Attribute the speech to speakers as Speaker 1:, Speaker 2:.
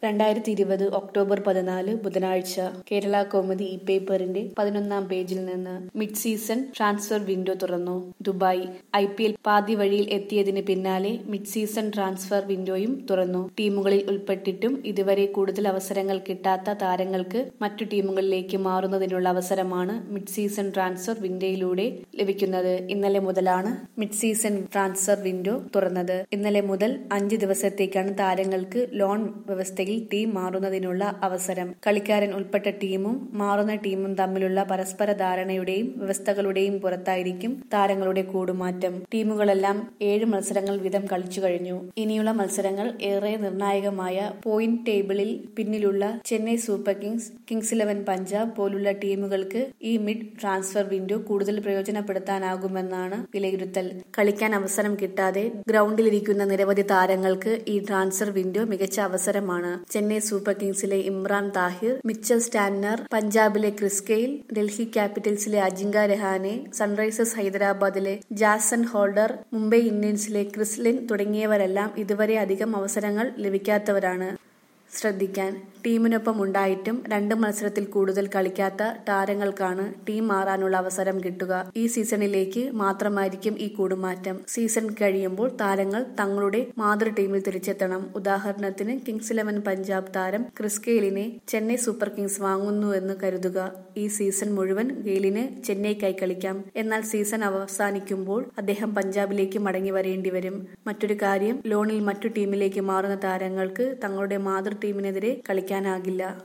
Speaker 1: രണ്ടായിരത്തി ഇരുപത് ഒക്ടോബർ പതിനാല് ബുധനാഴ്ച കേരള കോമഡി ഇ പേപ്പറിന്റെ പതിനൊന്നാം പേജിൽ നിന്ന് മിഡ് സീസൺ ട്രാൻസ്ഫർ വിൻഡോ തുറന്നു ദുബായ് ഐ പി എൽ പാതി വഴിയിൽ എത്തിയതിന് പിന്നാലെ മിഡ് സീസൺ ട്രാൻസ്ഫർ വിൻഡോയും തുറന്നു ടീമുകളിൽ ഉൾപ്പെട്ടിട്ടും ഇതുവരെ കൂടുതൽ അവസരങ്ങൾ കിട്ടാത്ത താരങ്ങൾക്ക് മറ്റു ടീമുകളിലേക്ക് മാറുന്നതിനുള്ള അവസരമാണ് മിഡ് സീസൺ ട്രാൻസ്ഫർ വിൻഡോയിലൂടെ ലഭിക്കുന്നത് ഇന്നലെ മുതലാണ് മിഡ് സീസൺ ട്രാൻസ്ഫർ വിൻഡോ തുറന്നത് ഇന്നലെ മുതൽ അഞ്ച് ദിവസത്തേക്കാണ് താരങ്ങൾക്ക് ലോൺ വ്യവസ്ഥയിൽ ടീം മാറുന്നതിനുള്ള അവസരം കളിക്കാരൻ ഉൾപ്പെട്ട ടീമും മാറുന്ന ടീമും തമ്മിലുള്ള പരസ്പര ധാരണയുടെയും വ്യവസ്ഥകളുടെയും പുറത്തായിരിക്കും താരങ്ങളുടെ കൂടുമാറ്റം ടീമുകളെല്ലാം ഏഴ് മത്സരങ്ങൾ വീതം കളിച്ചു കഴിഞ്ഞു ഇനിയുള്ള മത്സരങ്ങൾ ഏറെ നിർണായകമായ പോയിന്റ് ടേബിളിൽ പിന്നിലുള്ള Chennai super kings kings eleven Punjab പോലുള്ള ടീമുകൾക്ക് ഈ മിഡ് ട്രാൻസ്ഫർ വിൻഡോ കൂടുതൽ പ്രയോജനപ്പെടുത്താനാകുമെന്നാണ് വിലയിരുത്തൽ കളിക്കാൻ അവസരം കിട്ടാതെ ഗ്രൗണ്ടിലിരിക്കുന്ന നിരവധി താരങ്ങൾക്ക് ഈ ട്രാൻസ്ഫർ വിൻഡോ മികച്ച അവസരമാണ് ചെന്നൈ സൂപ്പർ കിങ്സിലെ ഇമ്രാൻ താഹിർ മിച്ചൽ സ്റ്റാന്നർ പഞ്ചാബിലെ ക്രിസ് ഗെയിൽ ഡൽഹി ക്യാപിറ്റൽസിലെ അജിങ്ക രഹാനെ സൺറൈസേഴ്സ് ഹൈദരാബാദിലെ ജാസൺ ഹോൾഡർ മുംബൈ ഇന്ത്യൻസിലെ ക്രിസ്ലിൻ തുടങ്ങിയവരെല്ലാം ഇതുവരെ അധികം അവസരങ്ങൾ ലഭിക്കാത്തവരാണ് ശ്രദ്ധിക്കാൻ ടീമിനൊപ്പം ഉണ്ടായിട്ടും രണ്ട് മത്സരത്തിൽ കൂടുതൽ കളിക്കാത്ത താരങ്ങൾക്കാണ് ടീം മാറാനുള്ള അവസരം കിട്ടുക ഈ സീസണിലേക്ക് മാത്രമായിരിക്കും ഈ കൂടുമാറ്റം സീസൺ കഴിയുമ്പോൾ താരങ്ങൾ തങ്ങളുടെ മാതൃ ടീമിൽ തിരിച്ചെത്തണം ഉദാഹരണത്തിന് കിങ്സ് ഇലവൻ പഞ്ചാബ് താരം ക്രിസ് ഗെയിലിനെ ചെന്നൈ സൂപ്പർ കിങ്സ് വാങ്ങുന്നുവെന്ന് കരുതുക ഈ സീസൺ മുഴുവൻ ഗെയിലിന് ചെന്നൈക്കായി കളിക്കാം എന്നാൽ സീസൺ അവസാനിക്കുമ്പോൾ അദ്ദേഹം പഞ്ചാബിലേക്ക് മടങ്ങി വരേണ്ടി വരും മറ്റൊരു കാര്യം ലോണിൽ മറ്റു ടീമിലേക്ക് മാറുന്ന താരങ്ങൾക്ക് തങ്ങളുടെ മാതൃ ടീമിനെതിരെ കളിക്കാനാകില്ല